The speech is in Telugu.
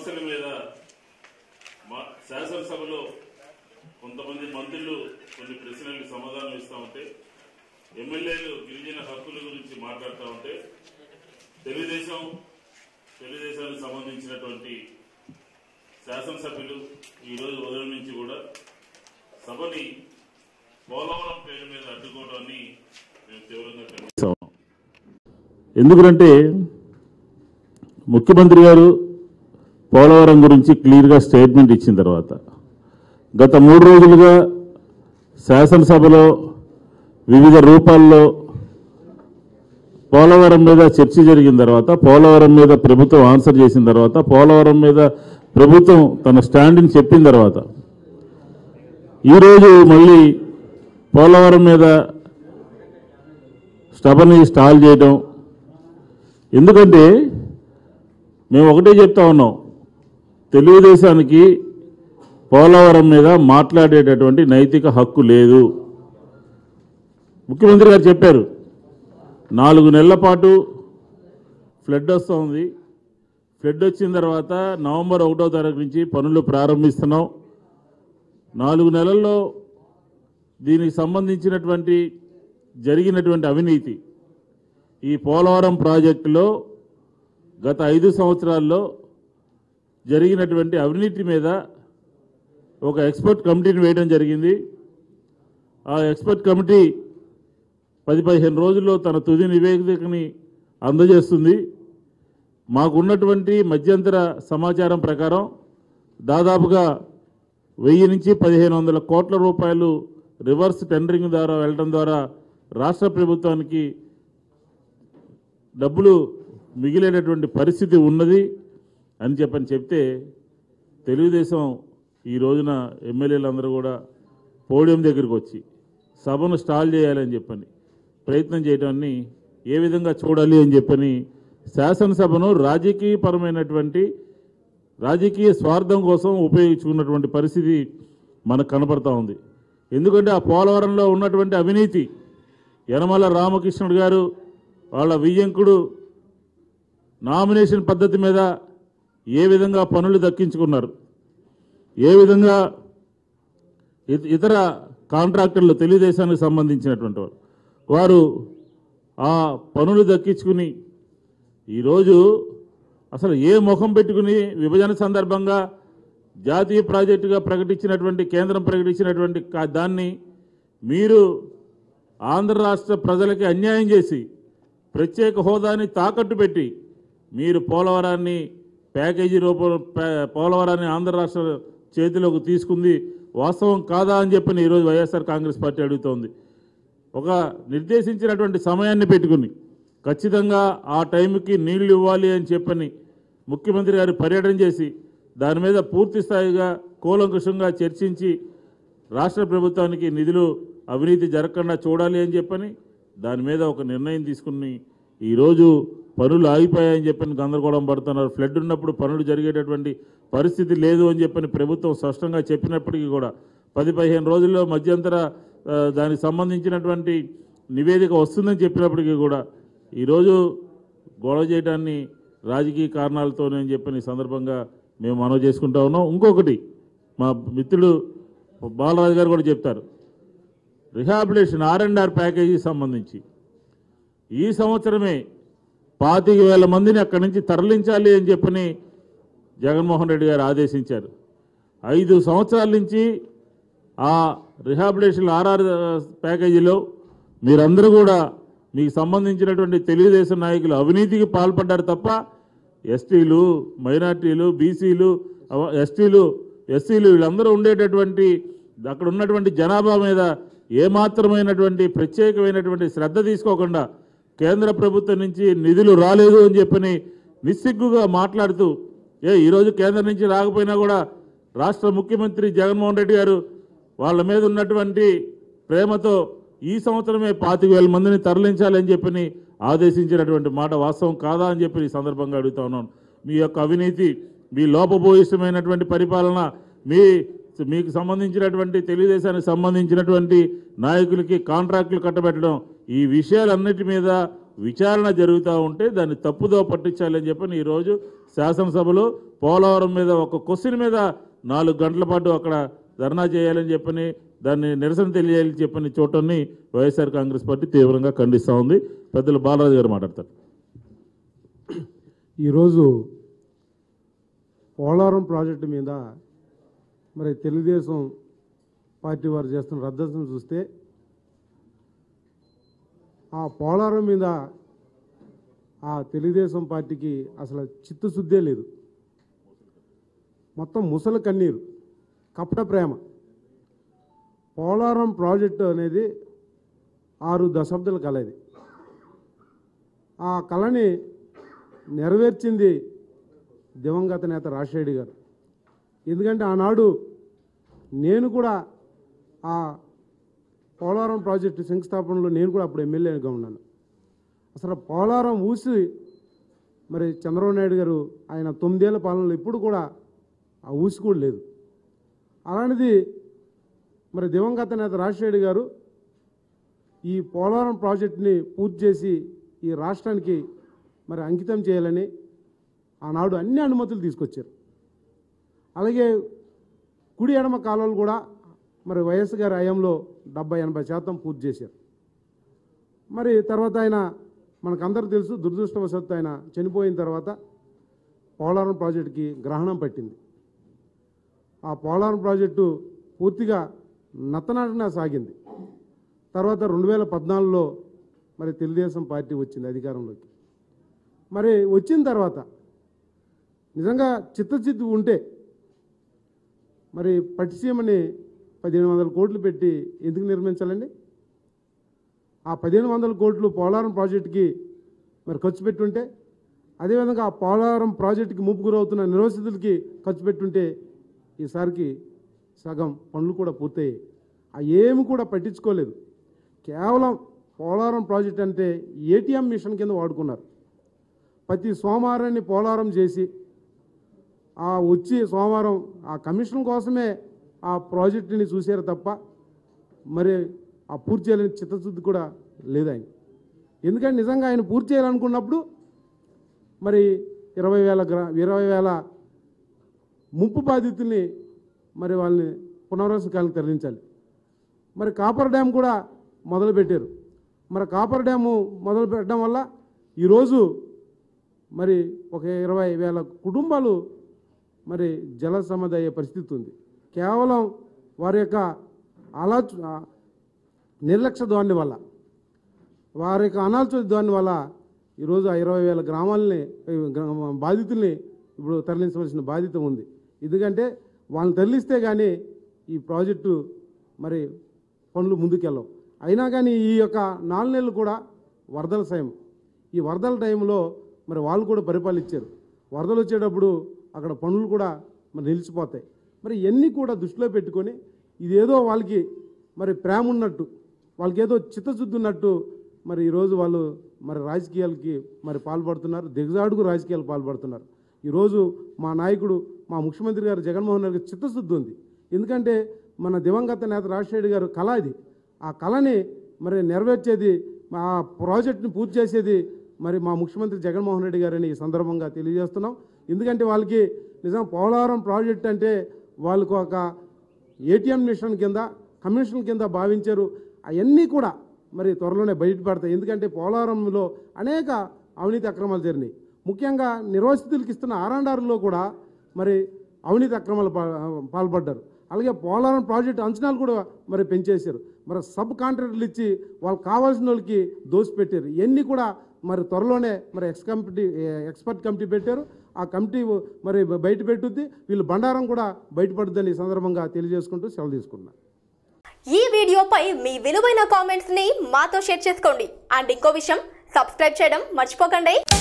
సమస్యల మీద మా శాసనసభలో కొంతమంది మంత్రులు కొన్ని ప్రశ్నలకు సమాధానం ఇస్తా ఉంటే ఎమ్మెల్యేలు గిరిజన హక్కుల గురించి మాట్లాడుతూ ఉంటే తెలుగుదేశం తెలుగుదేశానికి సంబంధించినటువంటి శాసనసభ్యులు ఈ రోజు ఉదయం నుంచి కూడా సభని పోలవరం పేరు మీద అడ్డుకోవడాన్ని మేము తీవ్రంగా ఖండిస్తాం ఎందుకంటే ముఖ్యమంత్రి గారు పోలవరం గురించి క్లియర్గా స్టేట్మెంట్ ఇచ్చిన తర్వాత గత మూడు రోజులుగా శాసనసభలో వివిధ రూపాల్లో పోలవరం మీద చర్చ జరిగిన తర్వాత పోలవరం మీద ప్రభుత్వం ఆన్సర్ చేసిన తర్వాత పోలవరం మీద ప్రభుత్వం తన స్టాండ్ని చెప్పిన తర్వాత ఈరోజు మళ్ళీ పోలవరం మీద స్టబని స్టాల్ చేయడం ఎందుకంటే మేము ఒకటే చెప్తా ఉన్నాం తెలుగుదేశానికి పోలవరం మీద మాట్లాడేటటువంటి నైతిక హక్కు లేదు ముఖ్యమంత్రి గారు చెప్పారు నాలుగు నెలల పాటు ఫ్లడ్ వస్తుంది ఫ్లడ్ వచ్చిన తర్వాత నవంబర్ ఒకటో తారీఖు నుంచి పనులు ప్రారంభిస్తున్నాం నాలుగు నెలల్లో దీనికి సంబంధించినటువంటి జరిగినటువంటి అవినీతి ఈ పోలవరం ప్రాజెక్టులో గత ఐదు సంవత్సరాల్లో జరిగినటువంటి అవినీతి మీద ఒక ఎక్స్పర్ట్ కమిటీని వేయడం జరిగింది ఆ ఎక్స్పర్ట్ కమిటీ పది పదిహేను రోజుల్లో తన తుది నివేదికని అందజేస్తుంది మాకున్నటువంటి మధ్యంతర సమాచారం ప్రకారం దాదాపుగా వెయ్యి నుంచి పదిహేను వందల కోట్ల రూపాయలు రివర్స్ టెండరింగ్ ద్వారా వెళ్ళడం ద్వారా రాష్ట్ర ప్రభుత్వానికి డబ్బులు మిగిలేటటువంటి పరిస్థితి ఉన్నది అని చెప్పని చెప్తే తెలుగుదేశం ఈ రోజున ఎమ్మెల్యేలందరూ కూడా పోడియం దగ్గరికి వచ్చి సభను స్టాల్ చేయాలని చెప్పని ప్రయత్నం చేయడాన్ని ఏ విధంగా చూడాలి అని చెప్పని శాసనసభను రాజకీయపరమైనటువంటి రాజకీయ స్వార్థం కోసం ఉపయోగించుకున్నటువంటి పరిస్థితి మనకు కనపడతా ఉంది ఎందుకంటే ఆ పోలవరంలో ఉన్నటువంటి అవినీతి యనమల రామకృష్ణుడు గారు వాళ్ళ వియ్యంకుడు నామినేషన్ పద్ధతి మీద ఏ విధంగా పనులు దక్కించుకున్నారు ఏ విధంగా ఇత- ఇతర కాంట్రాక్టర్లు తెలుగుదేశానికి సంబంధించినటువంటి వారు వారు ఆ పనులు దక్కించుకుని ఈరోజు అసలు ఏ ముఖం పెట్టుకుని విభజన సందర్భంగా జాతీయ ప్రాజెక్టుగా ప్రకటించినటువంటి కేంద్రం ప్రకటించినటువంటి కా- దాన్ని మీరు ఆంధ్ర రాష్ట్ర ప్రజలకి అన్యాయం చేసి ప్రత్యేక హోదాని తాకట్టు పెట్టి మీరు పోలవరాన్ని ప్యాకేజీ రూపంలో పే- పోలవరాన్ని ఆంధ్ర రాష్ట్ర చేతిలోకి తీసుకుంది వాస్తవం కాదా అని చెప్పని ఈరోజు వైఎస్ఆర్ కాంగ్రెస్ పార్టీ అడుగుతోంది ఒక నిర్దేశించినటువంటి సమయాన్ని పెట్టుకుని ఖచ్చితంగా ఆ టైంకి నీళ్లు ఇవ్వాలి అని చెప్పని ముఖ్యమంత్రి గారు పర్యటన చేసి దాని మీద పూర్తి స్థాయిగా కూలంకుషంగా చర్చించి రాష్ట్ర ప్రభుత్వానికి నిధులు అవినీతి జరగకుండా చూడాలి అని చెప్పని దాని మీద ఒక నిర్ణయం తీసుకుని ఈరోజు పనులు ఆగిపోయాయని చెప్పని గందరగోళం పడుతున్నారు ఫ్లడ్ ఉన్నప్పుడు పనులు జరిగేటటువంటి పరిస్థితి లేదు అని చెప్పని ప్రభుత్వం స్పష్టంగా చెప్పినప్పటికీ కూడా పది పదిహేను రోజుల్లో మధ్యంతర ఆ, దానికి సంబంధించినటువంటి నివేదిక వస్తుందని చెప్పినప్పటికీ కూడా ఈరోజు గొడవ చేయడాన్ని రాజకీయ కారణాలతోనే అని చెప్పని ఈ సందర్భంగా మేము మనవి చేసుకుంటా ఉన్నాం ఇంకొకటి మా మిత్రుడు బాలరాజు గారు కూడా చెప్తారు rehabilitation R and R package సంబంధించి ఈ సంవత్సరమే పాతిక వేల మందిని అక్కడి నుంచి తరలించాలి అని చెప్పని జగన్మోహన్ రెడ్డి గారు ఆదేశించారు ఐదు సంవత్సరాల నుంచి ఆ రిహాబిలిటేషన్ ఆర్ఆర్ ప్యాకేజీలో మీరందరూ కూడా మీకు సంబంధించినటువంటి తెలుగుదేశం నాయకులు అవినీతికి పాల్పడ్డారు తప్ప ఎస్టీలు మైనార్టీలు బీసీలు అవ- ఎస్టీలు ఎస్సీలు వీళ్ళందరూ ఉండేటటువంటి అక్కడ ఉన్నటువంటి జనాభా మీద ఏమాత్రమైనటువంటి ప్రత్యేకమైనటువంటి శ్రద్ధ తీసుకోకుండా కేంద్ర ప్రభుత్వం నుంచి నిధులు రాలేదు అని చెప్పని నిస్సిగ్గుగా మాట్లాడుతూ ఏ ఈరోజు కేంద్రం నుంచి రాకపోయినా కూడా రాష్ట్ర ముఖ్యమంత్రి జగన్మోహన్ రెడ్డి గారు వాళ్ళ మీద ఉన్నటువంటి ప్రేమతో ఈ సంవత్సరమే పాతిక వేల మందిని తరలించాలని చెప్పని ఆదేశించినటువంటి మాట వాస్తవం కాదా అని చెప్పి ఈ సందర్భంగా అడుగుతా ఉన్నాను మీ యొక్క అవినీతి మీ లోపభూయిష్టమైనటువంటి పరిపాలన మీ మీకు సంబంధించినటువంటి తెలుగుదేశానికి సంబంధించినటువంటి నాయకులకి కాంట్రాక్టులు కట్టబెట్టడం ఈ విషయాలన్నిటి మీద విచారణ జరుగుతూ ఉంటే దాన్ని తప్పుదో పట్టించాలని చెప్పని ఈరోజు శాసనసభలో పోలవరం మీద ఒక క్వశ్చన్ మీద నాలుగు గంటల పాటు అక్కడ ధర్నా చేయాలని చెప్పని దాన్ని నిరసన తెలియాలని చెప్పని చూడటాన్ని వైఎస్ఆర్ కాంగ్రెస్ పార్టీ తీవ్రంగా ఖండిస్తూ ఉంది పెద్దలు బాలరాజు గారు మాట్లాడతారు ఈరోజు పోలవరం ప్రాజెక్టు మీద మరి తెలుగుదేశం పార్టీ వారు చేస్తున్న రద్దతును చూస్తే ఆ పోలవరం మీద ఆ తెలుగుదేశం పార్టీకి అసలు చిత్తశుద్ధే లేదు మొత్తం ముసలి కన్నీరు కపట ప్రేమ పోలవరం ప్రాజెక్టు అనేది ఆరు దశాబ్దాల కల ఇది ఆ కళని నెరవేర్చింది దివంగత నేత రాజశేఖర్ గారు ఎందుకంటే ఆనాడు నేను కూడా ఆ పోలవరం ప్రాజెక్టు శంకుస్థాపనలో నేను కూడా అప్పుడు ఎమ్మెల్యేగా ఉన్నాను అసలు పోలవరం ఊసి మరి చంద్రబాబు నాయుడు గారు ఆయన తొమ్మిదేళ్ల పాలనలో ఇప్పుడు కూడా ఆ ఊసి కూడా లేదు అలాంటిది మరి దివంగత నేత రాజశేఖర్ గారు ఈ పోలవరం ప్రాజెక్టుని పూర్తి చేసి ఈ రాష్ట్రానికి మరి అంకితం చేయాలని ఆనాడు అన్ని అనుమతులు తీసుకొచ్చారు అలాగే కుడి ఎడమ కాలువలు కూడా మరి వైఎస్ గారి హయాంలో డెబ్బై ఎనభై శాతం పూర్తి చేశారు మరి తర్వాత ఆయన మనకందరూ తెలుసు దురదృష్టవశాత్తు ఆయన చనిపోయిన తర్వాత పోలవరం ప్రాజెక్టుకి గ్రహణం పట్టింది ఆ పోలవరం ప్రాజెక్టు పూర్తిగా నత్తనాటన సాగింది తర్వాత రెండు వేల పద్నాలుగులో మరి తెలుగుదేశం పార్టీ వచ్చింది అధికారంలోకి మరి వచ్చిన తర్వాత నిజంగా చిత్తచిత్తు ఉంటే మరి పట్టిసీమని పదిహేను వందల కోట్లు పెట్టి ఎందుకు నిర్మించాలండి ఆ పదిహేను వందల కోట్లు పోలవరం ప్రాజెక్టుకి మరి ఖర్చు పెట్టుంటే అదేవిధంగా ఆ పోలవరం ప్రాజెక్టుకి ముప్పు గురవుతున్న నిరోసితులకి ఖర్చు పెట్టుంటే ఈసారికి సగం పనులు కూడా పూర్తయ్యాయి ఆ ఏమి కూడా పట్టించుకోలేదు కేవలం పోలవరం ప్రాజెక్ట్ అంటే ఏటీఎం మిషన్ కింద వాడుకున్నారు ప్రతి సోమవారాన్ని పోలవరం చేసి ఆ వచ్చి సోమవారం ఆ కమిషన్ కోసమే ఆ ప్రాజెక్టుని చూశారు తప్ప మరి ఆ పూర్తి చేయాలని చిత్తశుద్ధి కూడా లేదు ఆయన ఎందుకంటే నిజంగా ఆయన పూర్తి చేయాలనుకున్నప్పుడు మరి ఇరవై వేల గ్రా ఇరవై వేల ముప్పు బాధితుల్ని మరి వాళ్ళని పునరావాస కాలం తరలించాలి మరి కాపర్ డ్యామ్ కూడా మొదలుపెట్టారు మరి కాపర్ డ్యాము మొదలు పెట్టడం వల్ల ఈరోజు మరి ఒక ఇరవై వేల కుటుంబాలు మరి జల సమధి అయ్యే పరిస్థితి ఉంది కేవలం వారి యొక్క ఆలోచ నిర్లక్ష్య ధోరణి వల్ల వారి యొక్క అనాలోచిత ధోరణి వల్ల ఈరోజు ఆ ఇరవై వేల గ్రామాలని ఈ గ్రా- బాధితుల్ని ఇప్పుడు తరలించవలసిన బాధ్యత ఉంది ఎందుకంటే వాళ్ళని తరలిస్తే కానీ ఈ ప్రాజెక్టు మరి పనులు ముందుకెళ్ళవు అయినా కానీ ఈ యొక్క నాలుగు నెలలు కూడా వరదల సమయం ఈ వరదల టైంలో మరి వాళ్ళు కూడా పరిపాలించారు వరదలు వచ్చేటప్పుడు అక్కడ పనులు కూడా మరి నిలిచిపోతాయి మరి ఇవన్నీ కూడా దృష్టిలో పెట్టుకొని ఇదేదో వాళ్ళకి మరి ప్రేమ ఉన్నట్టు వాళ్ళకి ఏదో చిత్తశుద్ధి ఉన్నట్టు మరి ఈరోజు వాళ్ళు మరి రాజకీయాలకి మరి పాల్పడుతున్నారు దిగజాడుకు రాజకీయాలు పాల్పడుతున్నారు ఈరోజు మా నాయకుడు మా ముఖ్యమంత్రి గారు జగన్మోహన్ రెడ్డి గారికి చిత్తశుద్ధి ఉంది ఎందుకంటే మన దివంగత నేత రాజశేఖర్ గారు కళ ఇది ఆ కళని మరి నెరవేర్చేది ఆ ప్రాజెక్ట్ని పూర్తి చేసేది మరి మా ముఖ్యమంత్రి జగన్మోహన్ రెడ్డి గారని ఈ సందర్భంగా తెలియజేస్తున్నాం ఎందుకంటే వాళ్ళకి నిజం పోలవరం ప్రాజెక్ట్ అంటే వాళ్ళకు ఒక ఏటీఎం మిషన్ కింద కమిషన్ కింద భావించారు అవన్నీ కూడా మరి త్వరలోనే బయటపడతాయి ఎందుకంటే పోలవరంలో అనేక అవినీతి అక్రమాలు జరిగినాయి ముఖ్యంగా నిర్వాసితులకు ఇస్తున్న ఆరాండారులో కూడా మరి అవినీతి అక్రమాలు పా- పాల్పడ్డారు అలాగే పోలవరం ప్రాజెక్టు అంచనాలు కూడా మరి పెంచేశారు మరి సబ్ కాంట్రాక్టర్లు ఇచ్చి వాళ్ళకి కావాల్సిన వాళ్ళకి దోసిపెట్టారు ఇవన్నీ కూడా మరి త్వరలోనే మరి ఎక్స్ కమిటీ ఎక్స్పర్ట్ కమిటీ పెట్టారు ఆ కమిటీ మరి బయట పెట్టుద్ది వీళ్ళు బండారం కూడా బయటపడుద్దని ఈ సందర్భంగా తెలియజేసుకుంటూ సెలవు తీసుకున్నాను ఈ వీడియోపై మీ విలువైన కామెంట్స్ ని మాతో షేర్ చేసుకోండి అండ్ ఇంకో విషయం సబ్స్క్రైబ్ చేయడం మర్చిపోకండి